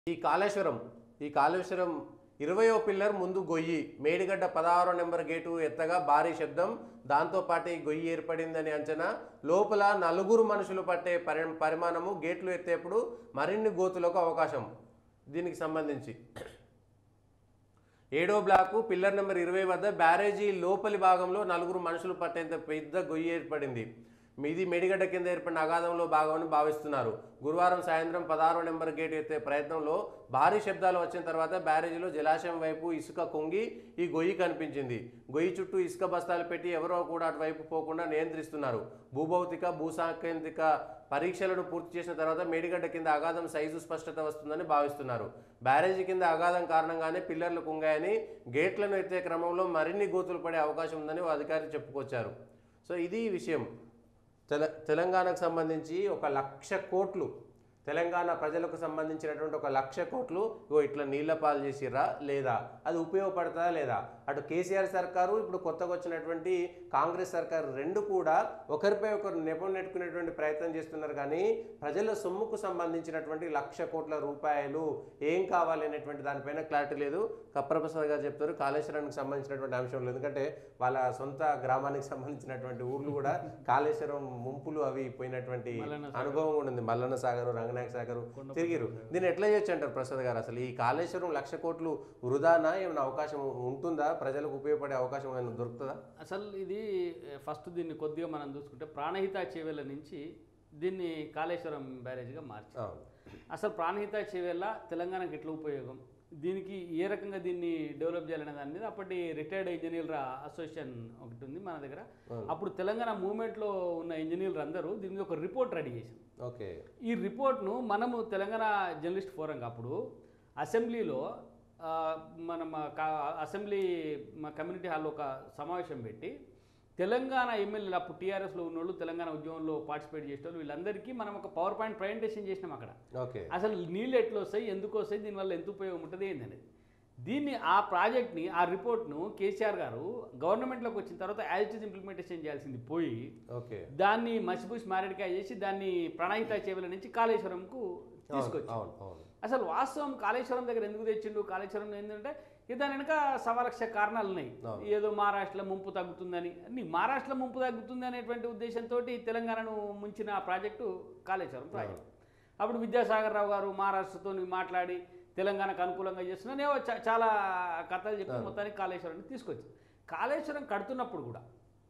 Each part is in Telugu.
ఈ కాళేశ్వరం ఈ కాళేశ్వరం ఇరవయో పిల్లర్ ముందు గొయ్యి మేడిగడ్డ పదహారో నెంబర్ గేటు ఎత్తగా భారీ శబ్దం దాంతో పాటు ఈ గొయ్యి ఏర్పడిందని అంచనా లోపల నలుగురు మనుషులు పట్టే పరి పరిమాణము గేట్లు ఎత్తేప్పుడు మరిన్ని గోతులకు అవకాశం దీనికి సంబంధించి ఏడో బ్లాకు పిల్లర్ నెంబర్ ఇరవై వద్ద బ్యారేజీ లోపలి భాగంలో నలుగురు మనుషులు పట్టేంత పెద్ద గొయ్యి ఏర్పడింది మీది మెడిగడ్డ కింద ఏర్పడిన అగాధంలో భాగమని భావిస్తున్నారు గురువారం సాయంత్రం పదహారో నెంబర్ గేట్ ఎత్తే ప్రయత్నంలో భారీ శబ్దాలు వచ్చిన తర్వాత బ్యారేజీలో జలాశయం వైపు ఇసుక కుంగి ఈ గొయ్యి కనిపించింది గొయ్యి చుట్టూ ఇసుక బస్తాలు పెట్టి ఎవరో కూడా అటువైపు పోకుండా నియంత్రిస్తున్నారు భూభౌతిక భూసాంకేతిక పరీక్షలను పూర్తి చేసిన తర్వాత మేడిగడ్డ కింద అగాధం సైజు స్పష్టత వస్తుందని భావిస్తున్నారు బ్యారేజీ కింద అగాధం కారణంగానే పిల్లర్లు కుంగాయని గేట్లను ఎత్తే క్రమంలో మరిన్ని గోతులు పడే అవకాశం ఉందని ఓ అధికారి చెప్పుకొచ్చారు సో ఇది ఈ విషయం తెల తెలంగాణకు సంబంధించి ఒక లక్ష కోట్లు తెలంగాణ ప్రజలకు సంబంధించినటువంటి ఒక లక్ష కోట్లు ఇగో ఇట్లా నీళ్ల పాలు చేసిర్రా లేదా అది ఉపయోగపడుతుందా లేదా అటు కేసీఆర్ సర్కారు ఇప్పుడు కొత్తగా వచ్చినటువంటి కాంగ్రెస్ సర్కారు రెండు కూడా ఒకరిపై ఒకరు నెపం నెట్టుకునేటువంటి ప్రయత్నం చేస్తున్నారు కానీ ప్రజల సొమ్ముకు సంబంధించినటువంటి లక్ష కోట్ల రూపాయలు ఏం కావాలి అనేటువంటి దానిపైన క్లారిటీ లేదు కప్రప్రసాద్ గారు చెప్తారు కాళేశ్వరానికి సంబంధించినటువంటి అంశం లేదు ఎందుకంటే వాళ్ళ సొంత గ్రామానికి సంబంధించినటువంటి ఊర్లు కూడా కాళేశ్వరం ముంపులు అవి పోయినటువంటి అనుభవం కూడా ఉంది మల్లన్న సాగర్ రంగనాయక సాగర్ తిరిగిరు దీన్ని ఎట్లా చేయొచ్చు అంటారు ప్రసాద్ గారు అసలు ఈ కాళేశ్వరం లక్ష కోట్లు వృధానా ఏమైనా అవకాశం ఉంటుందా ప్రజలకు ఉపయోగపడే అవకాశం ఏమైనా దొరుకుతుందా అసలు ఇది ఫస్ట్ దీన్ని కొద్దిగా మనం చూసుకుంటే ప్రాణహిత చేవెళ్ళ నుంచి దీన్ని కాళేశ్వరం బ్యారేజ్గా మార్చి అవును అసలు ప్రాణహిత చేవెళ్ళ తెలంగాణకి ఎట్లా ఉపయోగం దీనికి ఏ రకంగా దీన్ని డెవలప్ చేయాలనే దాని మీద అప్పటి రిటైర్డ్ ఇంజనీర్ల అసోసియేషన్ ఒకటి ఉంది మన దగ్గర అప్పుడు తెలంగాణ మూవ్మెంట్లో ఉన్న ఇంజనీర్లు అందరూ దీని మీద ఒక రిపోర్ట్ రెడీ చేశారు ఓకే ఈ రిపోర్ట్ను మనము తెలంగాణ జర్నలిస్ట్ ఫోరం అప్పుడు అసెంబ్లీలో ఆ, మన మా కా- అసెంబ్లీ మా కమ్యూనిటీ హాల్లో ఒక సమావేశం పెట్టి తెలంగాణ ఎమ్మెల్యేలు అప్పుడు టీఆర్ఎస్లో ఉన్నోళ్ళు తెలంగాణ ఉద్యమంలో పార్టిసిపేట్ చేసే వాళ్ళు వీళ్ళందరికీ మనం ఒక పవర్ పాయింట్ ప్రజెంటేషన్ చేసినాం అక్కడ ఓకే అసలు నీళ్ళు ఎట్లా వస్తాయి ఎందుకు వస్తాయి దీనివల్ల ఎంత ఉపయోగం ఉంటుంది ఏందనేది దీన్ని ఆ ప్రాజెక్ట్ని ఆ రిపోర్ట్ను కేసీఆర్ గారు గవర్నమెంట్లోకి వచ్చిన తర్వాత యాజ్ ఇట్ ఇస్ ఇంప్లిమెంటేషన్ చేయాల్సింది పోయి ఓకే దాన్ని మసిపూసి మారేడుకాయ చేసి దాన్ని ప్రణాళిత చేవల నుంచి కాళేశ్వరంకు తీసుకొచ్చి అవును అవును అసలు వాస్తవం కాళేశ్వరం దగ్గర ఎందుకు తెచ్చిండు కాళేశ్వరం ఏంటంటే ఇది దాని వెనక సవా లక్ష కారణాలు ఉన్నాయి అవును. ఏదో మహారాష్ట్రలో ముంపు తగ్గుతుందని అన్ని మహారాష్ట్రలో ముంపు తగ్గుతుంది అనేటువంటి ఉద్దేశంతో తెలంగాణను ముంచిన ఆ ప్రాజెక్టు కాళేశ్వరం ప్రాజెక్టు అప్పుడు విద్యాసాగర్ రావు గారు మహారాష్ట్రతో మాట్లాడి తెలంగాణకు అనుకూలంగా చేస్తున్నా నేను చా- చాలా కథలు చెప్పి మొత్తానికి కాళేశ్వరాన్ని తీసుకొచ్చి కాళేశ్వరం కడుతున్నప్పుడు కూడా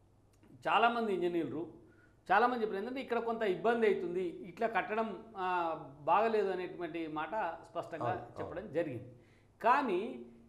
చాలామంది ఇంజనీర్లు చాలామంది చెప్పారు ఏంటంటే ఇక్కడ కొంత ఇబ్బంది అవుతుంది ఇట్లా కట్టడం ఆ, బాగలేదు అనేటువంటి మాట స్పష్టంగా చెప్పడం జరిగింది కానీ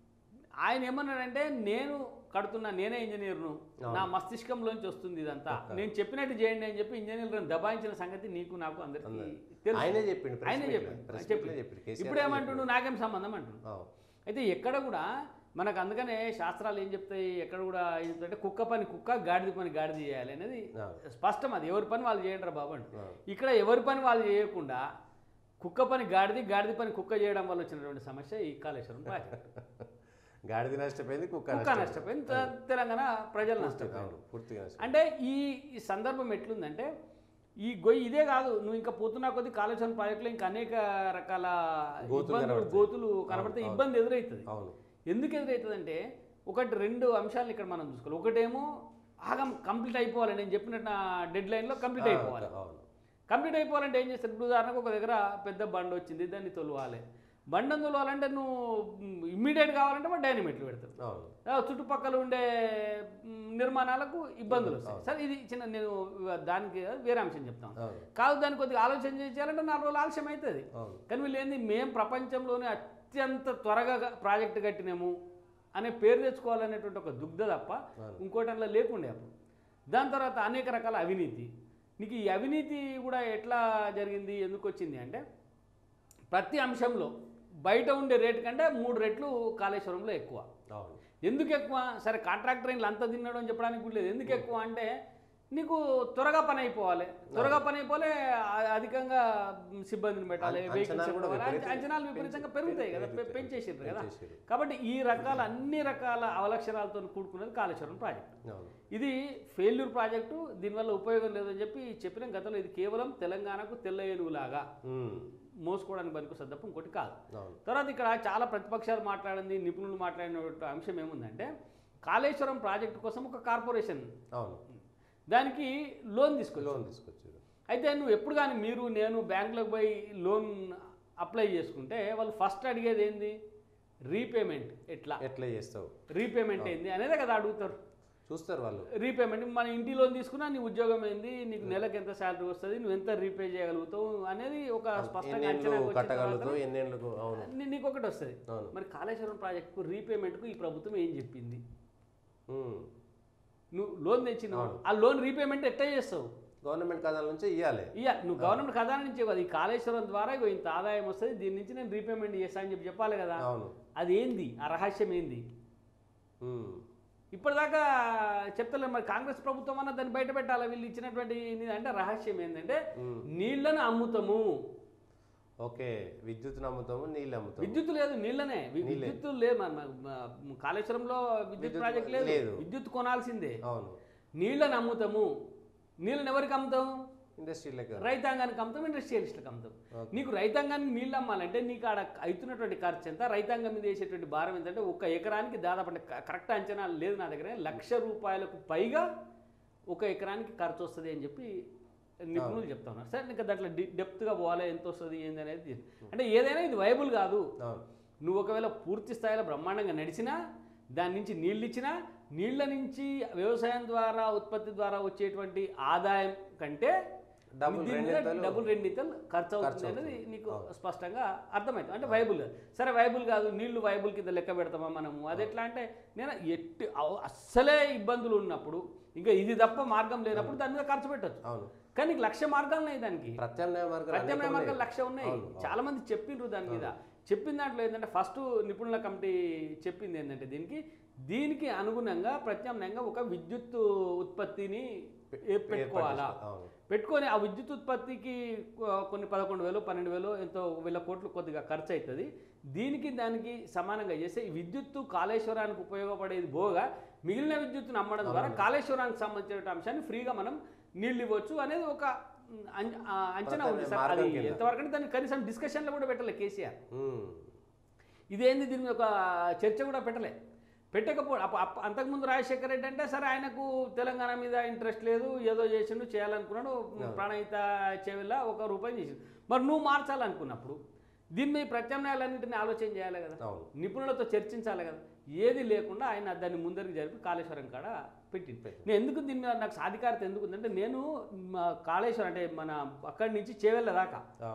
ఆయన ఏమన్నాడంటే నేను కడుతున్నా నేనే ఇంజనీర్ను నా మస్తిష్కంలోంచి వస్తుంది ఇదంతా నేను చెప్పినట్టు చేయండి అని చెప్పి ఇంజనీర్లను దబాయించిన సంగతి నీకు నాకు అందరికీ తెలుసు ఆయనే చెప్పిండు ప్రెస్ ఆయనే మీట్లో. చెప్పిండు ప్రెస్ చెప్పిండు. మీట్లో చెప్పిండు. కేసీఆర్ ఇప్పుడు ఏమంటుండు నాకేం సంబంధం అంటుండు అవును. అయితే ఎక్కడ కూడా మనకు అందుకనే శాస్త్రాలు ఏం చెప్తాయి ఎక్కడ కూడా ఏం చెప్తాయంటే కుక్క పని కుక్క గాడిద పని గాడిద చేయాలి అనేది అవును. స్పష్టం అది ఎవరి పని వాళ్ళు చేయండి రా బాబు అండి అవును. ఇక్కడ ఎవరి పని వాళ్ళు చేయకుండా కుక్క పని గాడిది గాడిద పని కుక్క చేయడం వల్ల వచ్చినటువంటి సమస్య ఈ కాళేశ్వరం ప్రాజెక్ట్ గాడిద నష్టపోయింది కుక్క కుక్క నష్టపోయింది. నష్టపోయింది తె- తెలంగాణ ప్రజలు నష్టపోయారు అవును పూర్తిగా నష్టపోయింది. అంటే ఈ ఈ సందర్భం ఎట్లుందంటే ఈ గొయ్యి ఇదే కాదు నువ్వు ఇంకా పోతున్నా కొద్దీ కాళేశ్వరం ప్రాజెక్టులో ఇంకా అనేక రకాల గోతులు ఇబ్బందులు కనబడతాయి. గోతులు కనబడితే అవును, ఇబ్బంది ఎదురవుతుంది అవును ఎందుకు ఎదురవుతుందంటే ఒకటి రెండు అంశాలు ఇక్కడ మనం చూసుకోవాలి ఒకటేమో ఆగం కంప్లీట్ అయిపోవాలి నేను చెప్పినట్టు నా డెడ్ లైన్లో కంప్లీట్ అయిపోవాలి అవును కంప్లీట్ అయిపోవాలంటే ఏం చేస్తారు ఇప్పుడు ఉదాహరణకు ఒక దగ్గర పెద్ద బండి వచ్చింది దాన్ని తొలవాలి బండిని తొలవాలంటే నువ్వు ఇమ్మీడియట్ కావాలంటే వాడు డైనమిట్లు పెడతావు అవును ఆ, చుట్టుపక్కల ఉండే మ్, నిర్మాణాలకు ఇబ్బందులు వస్తాయి సరే ఇది చిన్న నేను దానికి వేరే అంశం చెప్తాను అవును కాదు దానికి కొద్దిగా ఆలోచన చేయాలంటే నాలుగు రోజులు ఆలస్యం అవుతుంది అవును కానీ వీళ్ళు ఏంది మేము ప్రపంచంలోనే అత్యంత త్వరగా ప్రాజెక్ట్ కట్టినాము అనే పేరు తెచ్చుకోవాలనేటువంటి ఒక దుగ్ధ తప్ప ఇంకోటి అందులో లేకుండే అప్పుడు దాని తర్వాత అనేక రకాల అవినీతి నీకు ఈ అవినీతి కూడా ఎట్లా జరిగింది ఎందుకు వచ్చింది అంటే ప్రతి అంశంలో బయట ఉండే రేటు కంటే మూడు రెట్లు కాళేశ్వరంలో ఎక్కువ అవును ఎందుకు ఎక్కువ సరే కాంట్రాక్టర్ ఇంట్లో అంత తిన్నాడు అని చెప్పడానికి కూడా లేదు ఎందుకు ఎక్కువ అంటే నీకు త్వరగా పని అయిపోవాలి త్వరగా పని అయిపోలే ఆ- అధికంగా సిబ్బందిని పెట్టాలి అంచనాలు వెహికల్స్ కూడా పెట్టుకోవాలి. విపరీతంగా అంచనాలు విపరీతంగా పెరుగుతాయి కదా పె- పెంచేసిండ్రు కదా పెంచేసిండ్రు. కాబట్టి ఈ రకాల అన్ని రకాల అవలక్షణాలతో కూడుకున్నది కాళేశ్వరం ప్రాజెక్ట్ అవును ఇది ఫెయిల్యూర్ ప్రాజెక్టు దీనివల్ల ఉపయోగం లేదని చెప్పి చెప్పిన గతంలో ఇది కేవలం తెలంగాణకు తెల్ల ఏనుగులాగా ఉమ్. మోసుకోవడానికి పనికొస్తుంది తప్ప ఇంకోటి కాదు అవును తర్వాత ఇక్కడ చాలా ప్రతిపక్షాలు మాట్లాడింది నిపుణులు మాట్లాడిన అంశం ఏముందంటే కాళేశ్వరం ప్రాజెక్టు కోసం ఒక కార్పొరేషన్ అవును దానికి లోన్ తీసుకొచ్చు లోన్ తీసుకొచ్చారు అయితే నువ్వు ఎప్పుడు కానీ మీరు నేను బ్యాంకులోకి పోయి లోన్ అప్లై చేసుకుంటే వాళ్ళు ఫస్ట్ అడిగేది ఏంది రీపేమెంట్ ఎట్లా ఎట్లా చేస్తావు రీపేమెంట్ ఏంది అనేదే కదా అడుగుతారు చూస్తారు వాళ్ళు రీపేమెంట్ మన ఇంటి లోన్ తీసుకున్నా నీ ఉద్యోగం ఏంది నీకు నెలకు ఎంత శాలరీ వస్తుంది నువ్వు ఎంత రీపే చేయగలుగుతావు అనేది ఒక స్పష్టంగా ఎన్నేళ్ళు అంచనా వచ్చిన కట్టగలుగుతావు తర్వాతనే ఎన్నేళ్ళకు అవును నీ- నీకు ఒకటి వస్తుంది అవును మరి కాళేశ్వరం ప్రాజెక్టుకు రీపేమెంట్కు ఈ ప్రభుత్వం ఏం చెప్పింది ఉమ్. నువ్వు లోన్ తెచ్చినావు ఆ లోన్ రీపేమెంట్ ఎట్లా చేస్తావు గవర్నమెంట్ ఖజానా నుంచి ఇవ్వాలి ఇయ్య నువ్వు గవర్నమెంట్ ఖజానా నుంచి కదా ఈ కాళేశ్వరం ద్వారా ఇగో ఇంత ఆదాయం వస్తుంది దీని నుంచి నేను రీపేమెంట్ చేస్తాను అని చెప్పి చెప్పాలి కదా అవును అది ఏంది ఆ రహస్యం ఏంది ఉమ్. ఇప్పటిదాకా చెప్తలేదు మరి కాంగ్రెస్ ప్రభుత్వం అన్న దాన్ని బయట పెట్టాలి వీళ్ళు ఇచ్చినటువంటి ఇది అంటే రహస్యం ఏంటంటే ఉమ్. నీళ్లను అమ్ముతాము ఓకే విద్యుత్ నమ్ముతాము నీళ్ళు అమ్ముతాము విద్యుత్ లేదు నీళ్ళనే వి- నీళ్ళే. విద్యుత్ లేదు మన మన కాళేశ్వరంలో విద్యుత్ విద్యుత్ ప్రాజెక్ట్ లేదు లేదు. విద్యుత్ కొనాల్సిందే అవును నీళ్ళని అమ్ముతాము నీళ్ళని ఎవరికి అమ్ముతాము ఇండస్ట్రీలకు రైతాంగానికి అమ్ముతాం ఇండస్ట్రియలిస్ట్లకు అమ్ముతాం ఓకే. నీకు రైతాంగానికి నీళ్ళు అమ్మాలంటే నీకు ఆడ అవుతున్నటువంటి ఖర్చు ఎంత రైతాంగం మీద వేసేటువంటి భారం ఎంతంటే ఒక ఎకరానికి దాదాపు అంటే క- కరెక్ట్ అంచనా లేదు నా దగ్గర లక్ష రూపాయలకు పైగా ఒక ఎకరానికి ఖర్చు వస్తుంది అని చెప్పి నిపుణులు చెప్తా ఉన్నారు సరే ఇంకా దాంట్లో డి డెప్త్గా పోవాలి ఎంత వస్తుంది ఏంది అనేది తెలియదు. అంటే ఏదైనా ఇది వైబుల్ కాదు అవును నువ్వు ఒకవేళ పూర్తి స్థాయిలో బ్రహ్మాండంగా నడిచినా దాని నుంచి నీళ్ళు ఇచ్చినా నీళ్ళ నుంచి వ్యవసాయం ద్వారా ఉత్పత్తి ద్వారా వచ్చేటువంటి ఆదాయం కంటే డబుల్ దీని మీద రెండింతలు డబుల్ రెండింతలు ఖర్చు అవుతుంది ఖర్చు అనేది అవుతుంది. నీకు అవును. స్పష్టంగా అర్థమవుతుంది అంటే వైబుల్ కాదు సరే వైబుల్ కాదు నీళ్లు వైబుల్ కింద లెక్క పెడతామా మనము అది ఎట్లా అంటే నేను ఎట్టి అవ- అస్సలే ఇబ్బందులు ఉన్నప్పుడు ఇంకా ఇది తప్ప మార్గం లేనప్పుడు దాని మీద ఖర్చు పెట్టచ్చు అవును కానీ నీకు లక్ష మార్గాలు ఉన్నాయి దానికి ప్రత్యామ్నాయ మార్గాలు ప్రత్యామ్నాయ అనేకం మార్గాలు ఉన్నాయి. లక్ష ఉన్నాయి అవును, అవును. చాలా మంది చెప్పిండ్రు దాని మీద చెప్పిన దాంట్లో ఏంటంటే ఫస్ట్ నిపుణుల కమిటీ చెప్పింది ఏంటంటే దీనికి దీనికి అనుగుణంగా ప్రత్యామ్నాయంగా ఒక విద్యుత్ ఉత్పత్తిని ఏ- పెట్టుకోవాలా ఏర్పాటు అవును పెట్టుకొని ఆ విద్యుత్ ఉత్పత్తికి కొ- కొన్ని పదకొండు వేలు పన్నెండు వేలు ఎంతో వేల కోట్లు కొద్దిగా ఖర్చు అవుతుంది దీనికి దానికి సమానంగా చేస్తే ఈ విద్యుత్తు కాళేశ్వరానికి ఉపయోగపడేది పోగా మిగిలిన విద్యుత్తును అమ్మడం ద్వారా కాళేశ్వరానికి సంబంధించిన అంశాన్ని ఫ్రీగా మనం నీళ్ళు ఇవ్వచ్చు అనేది ఒక మ్, అం- ఆ, అంచనా ఉంది సార్ మార్గం అది కింద. ఎంతవరకు అంటే దాన్ని కనీసం డిస్కషన్లో కూడా పెట్టలే కేసీఆర్ ఉమ్. ఇదేంది దీని మీద ఒక చర్చ కూడా పెట్టలే పెట్టకపో అప్ప- అప్ప- అంతకుముందు రాజశేఖర రెడ్డి అంటే సరే ఆయనకు తెలంగాణ మీద ఇంట్రెస్ట్ లేదు ఏదో చేసిండు చేయాలనుకున్నాడు ప్రాణహిత చెవిలా ఒక రూపాయి చేసిండు మరి నువ్వు మార్చాలనుకున్నప్పుడు దీని మీద ప్రత్యామ్నాయాలన్నింటినీ ఆలోచన చేయాలి కదా అవును నిపుణులతో చర్చించాలి కదా ఏది లేకుండా ఆయన దాన్ని ముందరికి జరిపి కాళేశ్వరం కాడ పెట్టింది నేను ఎందుకు దీని మీద నాకు సాధికారత ఎందుకు ఉందంటే నేను మా కాళేశ్వరం అంటే మన అక్కడి నుంచి చేవెళ్ళ దాకా ఆ.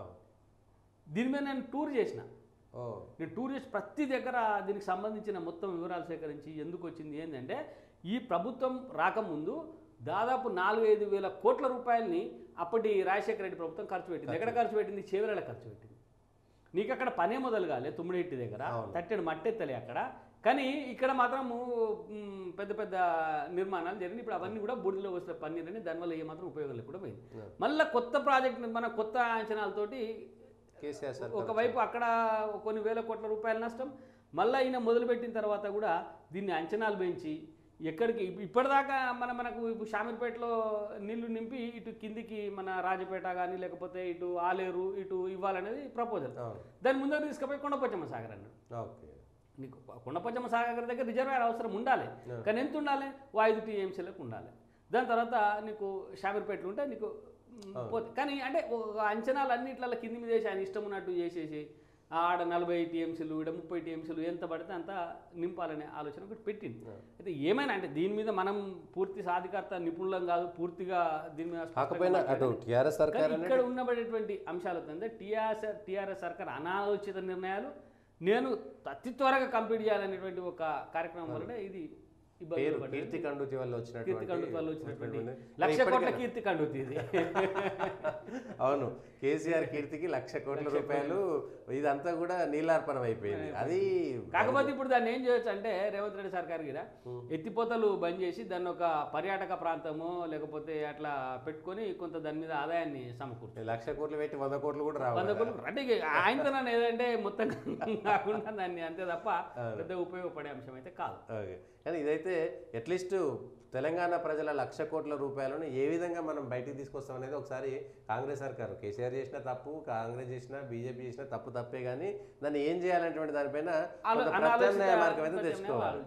దీని మీద నేను టూర్ చేసిన ఓ నేను టూర్ చేసి ప్రతి దగ్గర దీనికి సంబంధించిన మొత్తం వివరాలు సేకరించి ఎందుకు వచ్చింది ఏంటంటే ఈ ప్రభుత్వం రాకముందు దాదాపు నాలుగు ఐదు వేల కోట్ల రూపాయలని అప్పటి రాజశేఖర రెడ్డి ప్రభుత్వం ఖర్చు పెట్టింది ఎక్కడ ఖర్చు పెట్టింది చేవెళ్ళ ఖర్చు పెట్టింది నీకు అక్కడ పనే మొదలు కాలే తుమ్మిడెట్టి దగ్గర అవును. తట్టెడు మట్టెత్తలే అక్కడ కానీ ఇక్కడ మాత్రము మ్, పెద్ద పెద్ద నిర్మాణాలు జరిగినాయి ఇప్పుడు అవన్నీ కూడా బూడిదలో వస్తున్న పన్నీర్ అని దానివల్ల ఏమాత్రం ఉపయోగం లేకుండా పోయింది Yeah. మళ్ళీ కొత్త ప్రాజెక్ట్ మన కొత్త అంచనాలతోటి కేసీఆర్ సార్ ఒకవైపు అక్కడ కొన్ని వేల కోట్ల రూపాయల నష్టం మళ్ళీ ఈయన మొదలుపెట్టిన తర్వాత కూడా దీన్ని అంచనాలు పెంచి ఎక్కడికి ఇప్- ఇప్పటిదాకా మన మనకు ఇప్పుడు షామీర్పేటలో నీళ్లు నింపి ఇటు కిందికి మన రాజపేట కానీ లేకపోతే ఇటు ఆలేరు ఇటు ఇవ్వాలనేది ప్రపోజల్ అవును దాని ముందర తీసుకుపోయి కొండపచ్చమ్మ సాగర్ అన్నాడు ఓకే నీకు కొండపచ్చమ్మ సాగర్ దగ్గర రిజర్వాయర్ అవసరం ఉండాలి Yeah. కానీ ఎంత ఉండాలి ఓ ఐదు టీఎంసీలకు ఉండాలి దాని తర్వాత నీకు షామీర్పేటలు ఉంటే నీకు మ్, అవును. పోతే కానీ అంటే ఒక అంచనాలు అన్నిట్లలో కింది మీద వేసి ఆయన ఇష్టం ఉన్నట్టు చేసేసి ఆడ నలభై టీఎంసీలు ఈడ ముప్పై టీఎంసీలు ఎంత పడితే అంత నింపాలనే ఆలోచన ఒకటి పెట్టింది Yeah. అయితే ఏమైనా అంటే దీని మీద మనం పూర్తి సాధికారత నిపుణులం కాదు పూర్తిగా దీని మీద స్పష్టంగా కాకపోయినా అటు మాట్లాడాలి. టీఆర్ఎస్ సర్కార్ కానీ అనేది ఇక్కడ ఉన్నబడేటువంటి అంశాలు అంటే టీఆర్ఎస్ టీఆర్ఎస్ సర్కార్ అనాలోచిత నిర్ణయాలు నేను అతి త్వరగా కంప్లీట్ చేయాలనేటువంటి ఒక కార్యక్రమం వలన ఇది ఇబ్బందులు పేరు పడ్డది. కీర్తి కండుతి వల్ల కీర్తి వచ్చినటువంటి కండుతి వల్ల వచ్చినటువంటి వచ్చినటువంటి- లక్ష ఇప్పటికైనా- కోట్ల కీర్తి కండుతి ఇది అవును కేసీఆర్ కీర్తికి లక్ష కోట్ల రూపాయలు ఇదంతా కూడా నీలార్పణం అయిపోయింది అది కాకపోతే ఇప్పుడు దాన్ని ఏం చేయొచ్చు అంటే రేవంత్ రెడ్డి సర్కార్ గిర ఎత్తిపోతలు బంద్ చేసి దాన్ని ఒక పర్యాటక ప్రాంతమో లేకపోతే అట్లా పెట్టుకొని కొంత దాని మీద ఆదాయాన్ని సమకూర్చారు లక్ష కోట్లు పెట్టి వంద కోట్లు కూడా రావు వంద కదా. కోట్లు అంటే ఇక ఆయనతో నన్ను ఏదంటే మొత్తం కాకుండా దాన్ని అంతే తప్ప పెద్ద ఉపయోగపడే అంశం అయితే కాదు ఓకే కానీ ఇదైతే అయితే అట్లీస్ట్ తెలంగాణ ప్రజల లక్ష కోట్ల రూపాయలను ఏ విధంగా మనం బయటికి తీసుకొస్తాం అనేది ఒకసారి కాంగ్రెస్ సర్కారు కేసీఆర్ చేసిన తప్పు కాంగ్రెస్ చేసిన బీజేపీ చేసిన తప్పు తప్పే కానీ దాన్ని ఏం చేయాలనేటువంటి దానిపైన ఆలో- కొంత అనాలోచిత ప్రత్యామ్నాయ మార్గం అయితే ప్రత్యామ్నాయ తెచ్చుకోవాలి